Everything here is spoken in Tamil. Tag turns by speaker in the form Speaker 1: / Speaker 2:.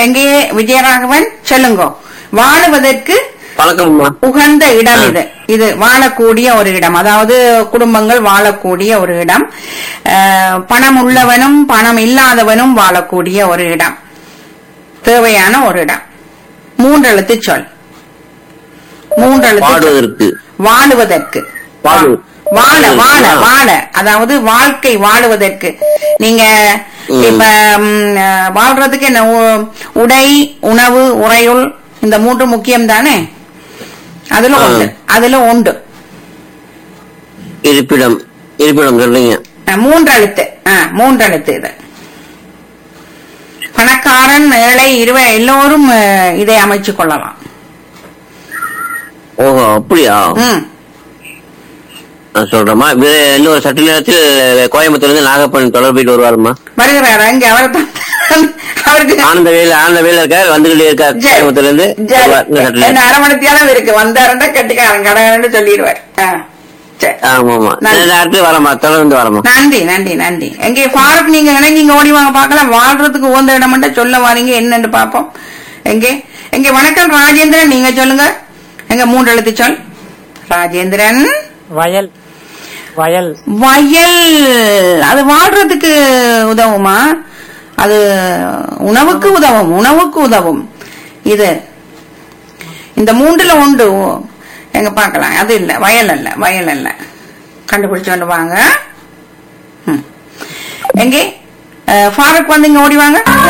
Speaker 1: எங்கே விஜயராகவன் சொல்லுங்க வாழுவதற்கு
Speaker 2: வணக்கம்மா
Speaker 1: உகந்த இடம் இது இது வாழக்கூடிய ஒரு இடம் அதாவது குடும்பங்கள் வாழக்கூடிய ஒரு இடம் அஹ், பணம் உள்ளவனும் பணம் இல்லாதவனும் வாழக்கூடிய ஒரு இடம் தேவையான ஒரு இடம் மூன்றெழுத்து சொல் மூன்றெழுத்து சொல்.
Speaker 2: பாடுவதற்கு
Speaker 1: வாழுவதற்கு
Speaker 2: வாழு-
Speaker 1: வாழ வாழ
Speaker 2: ஆ.
Speaker 1: வாழ அதாவது வாழ்க்கை வாழுவதற்கு நீங்க
Speaker 2: ம்.
Speaker 1: இப்ப ம், அஹ், வாழ்றதுக்கு என்ன உ- உடை உணவு உறையுள் இந்த மூன்று முக்கியம் தானே அதுல
Speaker 2: ஆ.
Speaker 1: உண்டு அதுல உண்டு
Speaker 2: இருப்பிடம் இருப்பிடம் சொல்றீங்க
Speaker 1: அஹ், மூன்றெழுத்து ஆ, மூன்றெழுத்து இது பணக்காரன் ஏழை இருவ எல்லோரும் அஹ், இதை அமைச்சு கொள்ளலாம்
Speaker 2: ஓஹோ அப்படியா
Speaker 1: ம்
Speaker 2: நான் சொல்றேம்மா வேற இன்னொரு சற்று நேரத்தில் கோயம்புத்தூர்ல இருந்து நாகப்பன் தொடர்பிட்டு வருவாருமா
Speaker 1: வருகிறாரா இங்க அவரை தான் அவருக்கு
Speaker 2: ஆனந்த வேல ஆனந்த வேல இருக்கார் வந்துகிட்டே இருக்கார்
Speaker 1: சரி.
Speaker 2: கோயம்புத்தூர்ல இருந்து
Speaker 1: சரி.
Speaker 2: வருவார் இன்னும் சற்று
Speaker 1: என்ன
Speaker 2: நேரம்.
Speaker 1: அரை மணி நேரம் இருக்கு வந்தாருன்னா கட்டிக்காரன் கடகன்னு சொல்லிடுவார் ஆ, சரி.
Speaker 2: ஆமா ஆமா
Speaker 1: நன்றி.
Speaker 2: இந்த நேரத்தில் வரமா தொடர்ந்து வரமா
Speaker 1: நன்றி நன்றி நன்றி எங்கே ஃபாரூக் நீங்க இணைஞ்சீங்க ஓடி வாங்க பார்க்கலாம் வாழ்றதுக்கு உகந்த இடம் மட்டும் சொல்ல வாரீங்க என்னன்னு பாப்போம் எங்கே எங்க வணக்கம் ராஜேந்திரன் நீங்க சொல்லுங்க எங்க மூன்று எழுத்து சொல் ராஜேந்திரன்
Speaker 3: வயல் வயல்
Speaker 1: வயல் அது வாழ்றதுக்கு உதவுமா அது உணவுக்கு உதவும் உணவுக்கு உதவும் இது இந்த மூன்றுல உண்டு எங்க பார்க்கலாம் அது இல்ல வயல் அல்ல வயல் அல்ல கண்டுபிடிச்சு கொண்டு வாங்க ம். எங்கே அஹ், ஃபாரூக் வந்து இங்க ஓடி வாங்க